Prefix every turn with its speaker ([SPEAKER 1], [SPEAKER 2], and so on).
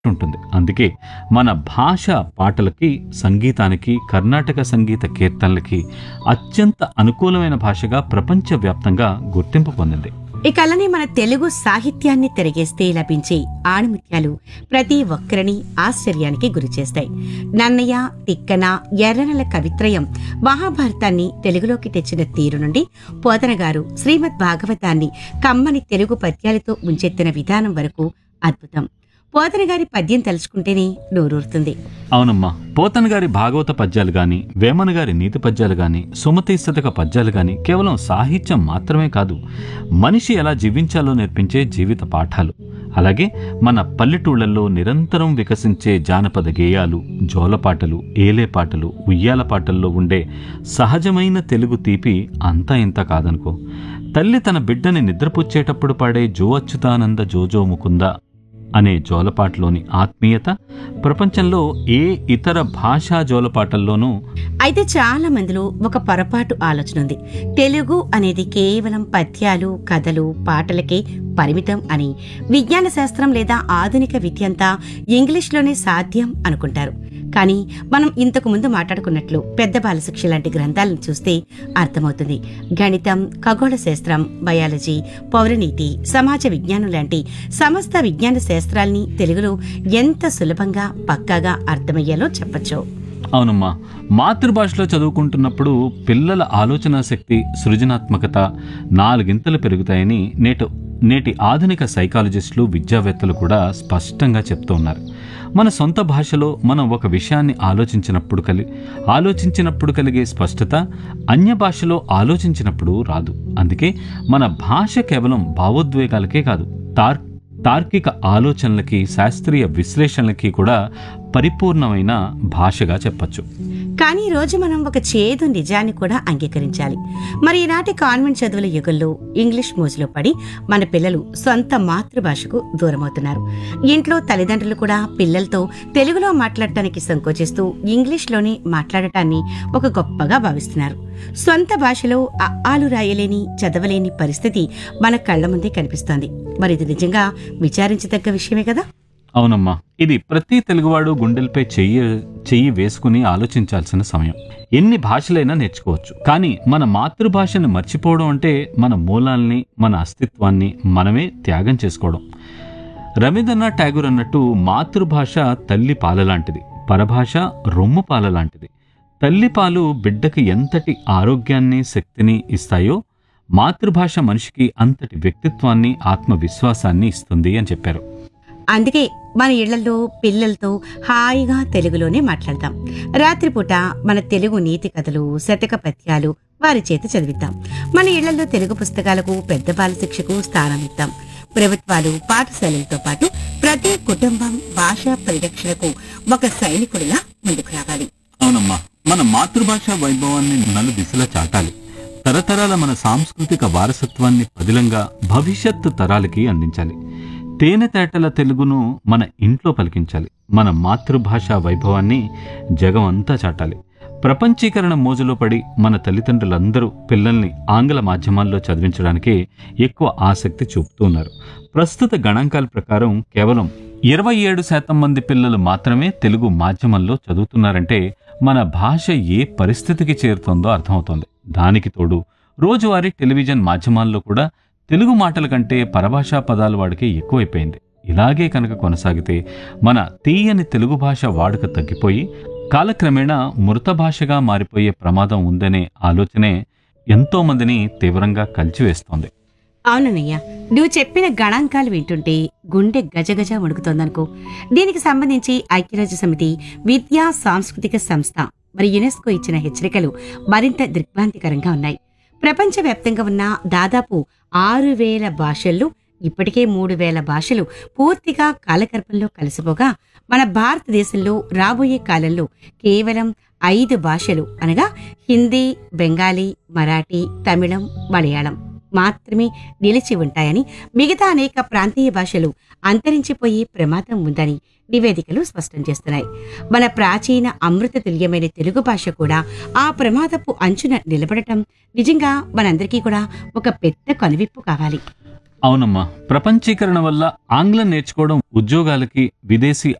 [SPEAKER 1] ఉంటుంది అందుకే మన భాష పాటలకి సంగీతానికి కర్ణాటక సంగీత కీర్తనలకి అత్యంత అనుకూలమైన భాషగా ప్రపంచవ్యాప్తంగా గుర్తింపు పొందింది
[SPEAKER 2] ఇక అలానే మన తెలుగు సాహిత్యాన్ని తిరిగేస్తే లభించే ఆణిముత్యాలు ప్రతి ఒక్కరిని ఆశ్చర్యానికి గురిచేస్తాయి నన్నయ్య తిక్కన ఎర్రనల కవిత్రయం మహాభారతాన్ని తెలుగులోకి తెచ్చిన తీరు నుండి పోతన గారు శ్రీమద్ భాగవతాన్ని కమ్మని తెలుగు పద్యాలతో ముంచెత్తిన విధానం వరకు అద్భుతం పోతన గారి పద్యం తలుచుకుంటేనే నోరూరుతుంది
[SPEAKER 1] అవునమ్మా పోతన్ గారి భాగవత పద్యాలు గాని వేమన గారి నీతి పద్యాలు గాని సుమతి శతక పద్యాలు గాని కేవలం సాహిత్యం మాత్రమే కాదు మనిషి ఎలా జీవించాలో నేర్పించే జీవిత పాఠాలు అలాగే మన పల్లెటూళ్ళల్లో నిరంతరం వికసించే జానపద గేయాలు జోలపాటలు ఏలే పాటలు ఉయ్యాల పాటల్లో ఉండే సహజమైన తెలుగు తీపి అంతా ఇంత కాదనుకో తల్లి తన బిడ్డని నిద్రపుచ్చేటప్పుడు పాడే జో అచ్యుతానంద జోజో ముకుంద అనే జోలపాటలోని ఆత్మీయత ప్రపంచంలో ఏ ఇతర భాషా జోలపాటల్లోనూ
[SPEAKER 2] అయితే చాలా మందిలో ఒక పొరపాటు ఆలోచన ఉంది తెలుగు అనేది కేవలం పద్యాలు కథలు పాటలకే పరిమితం అని విజ్ఞాన శాస్త్రం లేదా ఆధునిక విద్య అంతా ఇంగ్లీష్లోనే సాధ్యం అనుకుంటారు కానీ మనం ఇంతకు ముందు మాట్లాడుకున్నట్లు పెద్ద బాలశిక్ష లాంటి గ్రంథాలను చూస్తే అర్థమవుతుంది గణితం ఖగోళ శాస్త్రం బయాలజీ పౌరనీతి సమాజ విజ్ఞానం లాంటి సమస్త విజ్ఞాన శాస్త్రాల్ని తెలుగులో ఎంత సులభంగా పక్కాగా అర్థమయ్యాలో చెప్పచ్చు
[SPEAKER 1] అవునమ్మా మాతృభాషలో చదువుకుంటున్నప్పుడు పిల్లల ఆలోచన శక్తి సృజనాత్మకత నాలుగింతలు పెరుగుతాయని నేటు నేటి ఆధునిక సైకాలజిస్టులు విద్యావేత్తలు కూడా స్పష్టంగా చెప్తూ ఉన్నారు మన సొంత భాషలో మనం ఒక విషయాన్ని ఆలోచించినప్పుడు కలి ఆలోచించినప్పుడు కలిగే స్పష్టత అన్య భాషలో ఆలోచించినప్పుడు రాదు అందుకే మన భాష కేవలం భావోద్వేగాలకే కాదు తార్ తార్కిక ఆలోచనలకి శాస్త్రీయ విశ్లేషణలకి కూడా పరిపూర్ణమైన భాషగా చెప్పచ్చు
[SPEAKER 2] కానీ ఈ రోజు మనం ఒక చేదు నిజాన్ని కూడా అంగీకరించాలి మరి ఈనాటి కాన్వెంట్ చదువుల యుగంలో ఇంగ్లీష్ మోజులో పడి మన పిల్లలు సొంత మాతృభాషకు దూరమవుతున్నారు ఇంట్లో తల్లిదండ్రులు కూడా పిల్లలతో తెలుగులో మాట్లాడటానికి సంకోచిస్తూ ఇంగ్లీష్లోనే మాట్లాడటాన్ని ఒక గొప్పగా భావిస్తున్నారు సొంత భాషలో అఆలు రాయలేని చదవలేని పరిస్థితి మన కళ్ల ముందే కనిపిస్తోంది మరి ఇది నిజంగా విచారించదగ్గ విషయమే కదా
[SPEAKER 1] అవునమ్మా ఇది ప్రతి తెలుగువాడు గుండెలపై చెయ్యి చెయ్యి వేసుకుని ఆలోచించాల్సిన సమయం ఎన్ని భాషలైనా నేర్చుకోవచ్చు కానీ మన మాతృభాషను మర్చిపోవడం అంటే మన మూలాల్ని మన అస్తిత్వాన్ని మనమే త్యాగం చేసుకోవడం రవీంద్రనాథ్ ఠాగూర్ అన్నట్టు మాతృభాష తల్లి పాలలాంటిది పరభాష రొమ్ము పాలలాంటిది తల్లి పాలు బిడ్డకి ఎంతటి ఆరోగ్యాన్ని శక్తిని ఇస్తాయో మాతృభాష మనిషికి అంతటి వ్యక్తిత్వాన్ని ఆత్మవిశ్వాసాన్ని ఇస్తుంది అని చెప్పారు
[SPEAKER 2] అందుకే మన ఇళ్లలో పిల్లలతో హాయిగా తెలుగులోనే మాట్లాడతాం రాత్రిపూట మన తెలుగు నీతి కథలు శతక పద్యాలు వారి చేత చదివిద్దాం మన ఇళ్లలో తెలుగు పుస్తకాలకు పెద్ద బాల శిక్షకు స్థానం ఇద్దాం ప్రభుత్వాలు పాఠశాలలతో పాటు ప్రతి కుటుంబం భాషా పరిరక్షణకు ఒక సైనికుడిలా ముందుకు రావాలి
[SPEAKER 1] అవునమ్మా మన మాతృభాష వైభవాన్ని నలు దిశలా చాటాలి తరతరాల మన సాంస్కృతిక వారసత్వాన్ని పదిలంగా భవిష్యత్తు తరాలకి అందించాలి తేనెతేటల తెలుగును మన ఇంట్లో పలికించాలి మన మాతృభాష వైభవాన్ని జగమంతా చాటాలి ప్రపంచీకరణ మోజులో పడి మన తల్లిదండ్రులందరూ పిల్లల్ని ఆంగ్ల మాధ్యమాల్లో చదివించడానికే ఎక్కువ ఆసక్తి చూపుతూ ఉన్నారు ప్రస్తుత గణాంకాల ప్రకారం కేవలం ఇరవై ఏడు శాతం మంది పిల్లలు మాత్రమే తెలుగు మాధ్యమంలో చదువుతున్నారంటే మన భాష ఏ పరిస్థితికి చేరుతోందో అర్థమవుతోంది దానికి తోడు రోజువారీ టెలివిజన్ మాధ్యమాల్లో కూడా తెలుగు మాటల కంటే పరభాషా పదాల వాడికే ఎక్కువైపోయింది ఇలాగే కనుక కొనసాగితే మన తీయని తెలుగు భాష వాడుక తగ్గిపోయి కాలక్రమేణా మృత భాషగా మారిపోయే ప్రమాదం ఉందనే ఆలోచనే ఎంతో మందిని తీవ్రంగా కలిచివేస్తోంది
[SPEAKER 2] అవునన్నయ్య నువ్వు చెప్పిన గణాంకాలు వింటుంటే గుండె గజగజ వణుకుతోందనుకో దీనికి సంబంధించి ఐక్యరాజ్య సమితి విద్యా సాంస్కృతిక సంస్థ మరి యునెస్కో ఇచ్చిన హెచ్చరికలు మరింత దిగ్భ్రాంతికరంగా ఉన్నాయి ప్రపంచవ్యాప్తంగా ఉన్న దాదాపు ఆరు వేల భాషల్లో ఇప్పటికే మూడు వేల భాషలు పూర్తిగా కాలగర్భంలో కలిసిపోగా మన భారతదేశంలో రాబోయే కాలంలో కేవలం ఐదు భాషలు అనగా హిందీ బెంగాలీ మరాఠీ తమిళం మలయాళం మాత్రమే నిలిచి ఉంటాయని మిగతా అనేక ప్రాంతీయ భాషలు అంతరించిపోయే ప్రమాదం ఉందని నివేదికలు స్పష్టం చేస్తున్నాయి మన ప్రాచీన అమృత తుల్యమైన తెలుగు భాష కూడా ఆ ప్రమాదపు అంచున నిలబడటం నిజంగా మనందరికీ కూడా ఒక పెద్ద కనువిప్పు కావాలి
[SPEAKER 1] అవునమ్మా ప్రపంచీకరణ వల్ల ఆంగ్లం నేర్చుకోవడం ఉద్యోగాలకి విదేశీ